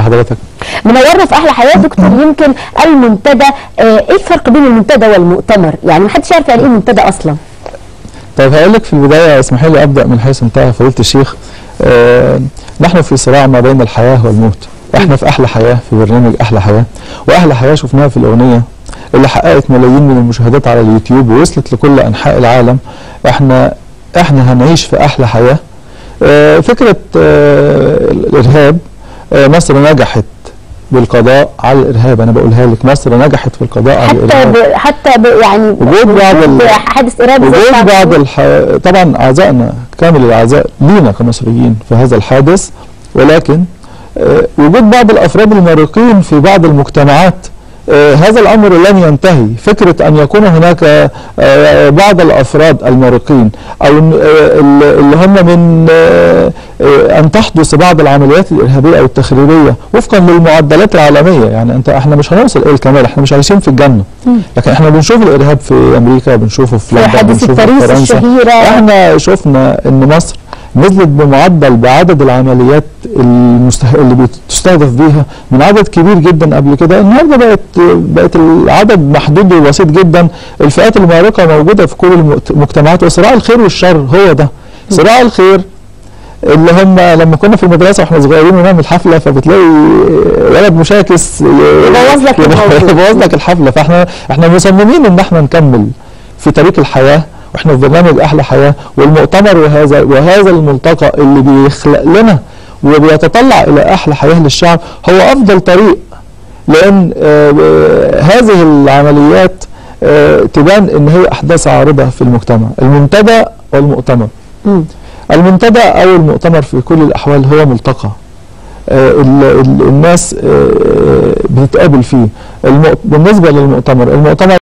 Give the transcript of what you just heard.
حضرتك منورنا في احلى حياه دكتور يمكن المنتدى آه، ايه الفرق بين المنتدى والمؤتمر يعني محدش يعرف يعني ايه منتدى اصلا طيب هقول لك في البدايه اسمحي لي ابدا من حيث انتهى فضيله الشيخ آه نحن في صراع ما بين الحياه والموت احنا في احلى حياه في برنامج احلى حياه واحلى حياه شفناها في الاغنيه اللي حققت ملايين من المشاهدات على اليوتيوب ووصلت لكل انحاء العالم احنا احنا هنعيش في احلى حياه آه فكره آه الارهاب آه مصر نجحت بالقضاء على الارهاب انا بقولها لك مصر نجحت في القضاء على حتى الارهاب ب... حتى ب... يعني وجود بعض ال- حادث ارهابي زي وجود بتاع بعض الح... طبعا اعزائنا كامل العزاء لينا كمصريين في هذا الحادث ولكن آه، وجود بعض الافراد المارقين في بعض المجتمعات آه، هذا الامر لن ينتهي فكره ان يكون هناك آه، بعض الافراد المارقين او إن- آه، ال- اللي هم من آه، آه، ان تحدث بعض العمليات الارهابيه او التخريبيه وفقا للمعدلات العالميه يعني انت احنا مش هنوصل الى الكمال احنا مش عايشين في الجنه لكن احنا بنشوف الارهاب في امريكا بنشوفه في في لندن حادثة بنشوفه في باريس فرنسا الشهيرة. احنا شفنا ان مصر نزلت بمعدل بعدد العمليات المسته... اللي بتستهدف بيها من عدد كبير جدا قبل كده النهارده بقت بقت العدد محدود وبسيط جدا الفئات المارقه موجوده في كل المت- المجتمعات وصراع الخير والشر هو ده صراع الخير اللي هم لما كنا في المدرسه واحنا صغيرين ونعمل حفله فبتلاقي ولد مشاكس يبوظ لك الموضوع. يبوظ لك الحفله فاحنا احنا مصممين ان احنا نكمل في طريق الحياه واحنا في برنامج احلى حياه والمؤتمر وهذا وهذا الملتقى اللي بيخلق لنا وبيتطلع الى احلى حياه للشعب هو افضل طريق لان آه، آه، هذه العمليات آه، تبان ان هي احداث عارضه في المجتمع المنتدى والمؤتمر مم. المنتدى او المؤتمر في كل الاحوال هو ملتقى آه، ال- ال- الناس آه، بتتقابل فيه المؤ- بالنسبه للمؤتمر المؤتمر